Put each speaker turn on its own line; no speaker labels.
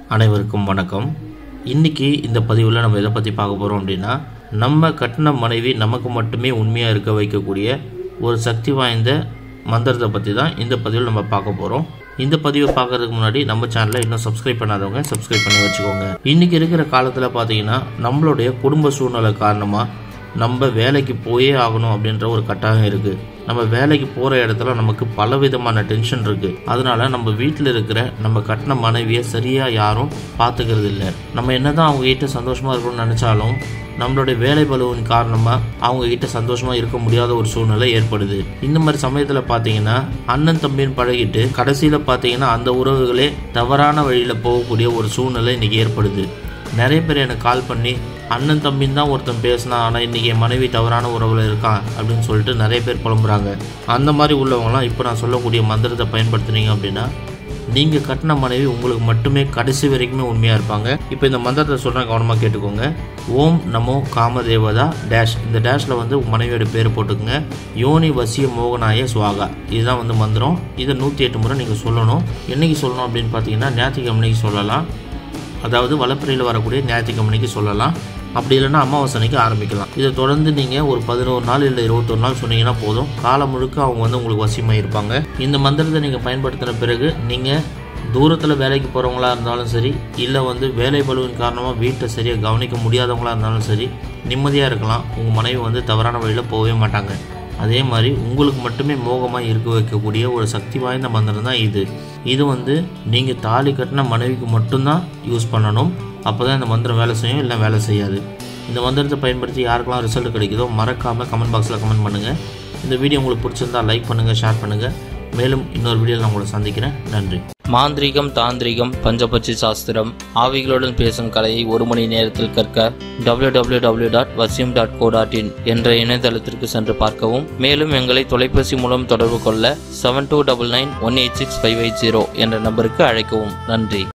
அனைவருக்கும் வணக்கம் இன்னைக்கு இந்த பதிவில் நம்ம எதை பற்றி பார்க்க போகிறோம் அப்படின்னா நம்ம கட்டின மனைவி நமக்கு மட்டுமே உண்மையாக இருக்க வைக்கக்கூடிய ஒரு சக்தி வாய்ந்த மந்திரத்தை பற்றி தான் இந்த பதிவில் நம்ம பார்க்க போகிறோம் இந்த பதிவை பார்க்கறதுக்கு முன்னாடி நம்ம சேனலை இன்னும் சப்ஸ்கிரைப் பண்ணாதவங்க சப்ஸ்கிரைப் பண்ணி வச்சுக்கோங்க இன்னைக்கு இருக்கிற காலத்தில் பார்த்தீங்கன்னா நம்மளுடைய குடும்ப சூழ்நிலை காரணமாக நம்ம வேலைக்கு போயே ஆகணும் அப்படின்ற ஒரு கட்டாயம் இருக்கு நம்ம வேலைக்கு போற இடத்துல நமக்கு பல விதமான டென்ஷன் இருக்கு அதனால நம்ம வீட்டில் இருக்கிற நம்ம கட்டின மனைவியை சரியா யாரும் பார்த்துக்கிறது இல்லை நம்ம என்னதான் அவங்க கிட்ட சந்தோஷமா இருக்கணும்னு நினைச்சாலும் நம்மளுடைய வேலை பலுவின் காரணமா அவங்க கிட்ட சந்தோஷமா இருக்க முடியாத ஒரு சூழ்நிலை ஏற்படுது இந்த மாதிரி சமயத்துல பாத்தீங்கன்னா அண்ணன் தம்பின்னு பழகிட்டு கடைசியில பாத்தீங்கன்னா அந்த உறவுகளே தவறான வழியில போகக்கூடிய ஒரு சூழ்நிலை இன்னைக்கு ஏற்படுது நிறைய பேர் எனக்கு கால் பண்ணி அண்ணன் தம்பின்னு தான் ஒருத்தன் பேசினான் ஆனால் இன்றைக்கி என் மனைவி தவறான உறவில் இருக்கான் அப்படின்னு சொல்லிட்டு நிறைய பேர் புலம்புறாங்க அந்த மாதிரி உள்ளவங்களாம் இப்போ நான் சொல்லக்கூடிய மந்திரத்தை பயன்படுத்துனீங்க அப்படின்னா நீங்கள் கட்டின மனைவி உங்களுக்கு மட்டுமே கடைசி வரைக்குமே உண்மையாக இருப்பாங்க இப்போ இந்த மந்திரத்தை சொல்கிறேன் கவனமாக கேட்டுக்கோங்க ஓம் நமோ காமதேவதா டேஷ் இந்த டேஷில் வந்து உங்கள் மனைவியோட பேர் போட்டுக்கோங்க யோனி வசிய மோகனாய சுவாகா இதுதான் வந்து மந்திரம் இதை நூற்றி எட்டு முறை நீங்கள் சொல்லணும் என்னைக்கு சொல்லணும் அப்படின்னு பார்த்தீங்கன்னா ஞாயிற்றுக்கிழமைக்கு சொல்லலாம் அதாவது வளப்பிறையில் வரக்கூடிய ஞாயிற்றுக்கிழமைக்கு சொல்லலாம் அப்படி இல்லைன்னா அமாவாசனைக்கு ஆரம்பிக்கலாம் இதை தொடர்ந்து நீங்கள் ஒரு பதினோரு நாள் இல்லை இருபத்தொரு நாள் சொன்னீங்கன்னா போதும் காலம் முழுக்க அவங்க வந்து உங்களுக்கு வசியமாக இருப்பாங்க இந்த மந்திரத்தை நீங்கள் பயன்படுத்தின பிறகு நீங்கள் தூரத்தில் வேலைக்கு போகிறவங்களா இருந்தாலும் சரி இல்லை வந்து வேலை பலுவின் காரணமாக வீட்டை சரியாக கவனிக்க முடியாதவங்களா இருந்தாலும் சரி நிம்மதியாக இருக்கலாம் உங்கள் மனைவி வந்து தவறான வழியில் போகவே மாட்டாங்க அதே மாதிரி உங்களுக்கு மட்டுமே மோகமாக இருக்க வைக்கக்கூடிய ஒரு சக்தி வாய்ந்த மந்திரம் தான் இது இது வந்து நீங்கள் தாலி கட்டின மனைவிக்கு மட்டும்தான் யூஸ் பண்ணணும் அப்போ தான் இந்த மந்திரம் வேலை செய்யும் இல்லை வேலை செய்யாது இந்த மந்திரத்தை பயன்படுத்தி யாருக்கெல்லாம் ரிசல்ட் கிடைக்குதோ மறக்காமல் கமெண்ட் பாக்ஸில் கமெண்ட் பண்ணுங்கள் இந்த வீடியோ உங்களுக்கு பிடிச்சிருந்தா லைக் பண்ணுங்கள் ஷேர் பண்ணுங்கள் மேலும் இன்னொரு வீடியோவில் நான் உங்களை சந்திக்கிறேன் நன்றி
மாந்திரீகம் தாந்திரிகம் பஞ்சபட்சி சாஸ்திரம் ஆவிகளுடன் பேசும் கலையை ஒரு மணி நேரத்தில் கற்க www.vasim.co.in டாட் வசியம் டாட் கோ டாட் இன் என்ற இணையதளத்திற்கு சென்று பார்க்கவும் மேலும் எங்களை தொலைபேசி மூலம் தொடர்பு கொள்ள seven two double nine one eight six five eight zero என்ற நம்பருக்கு அழைக்கவும் நன்றி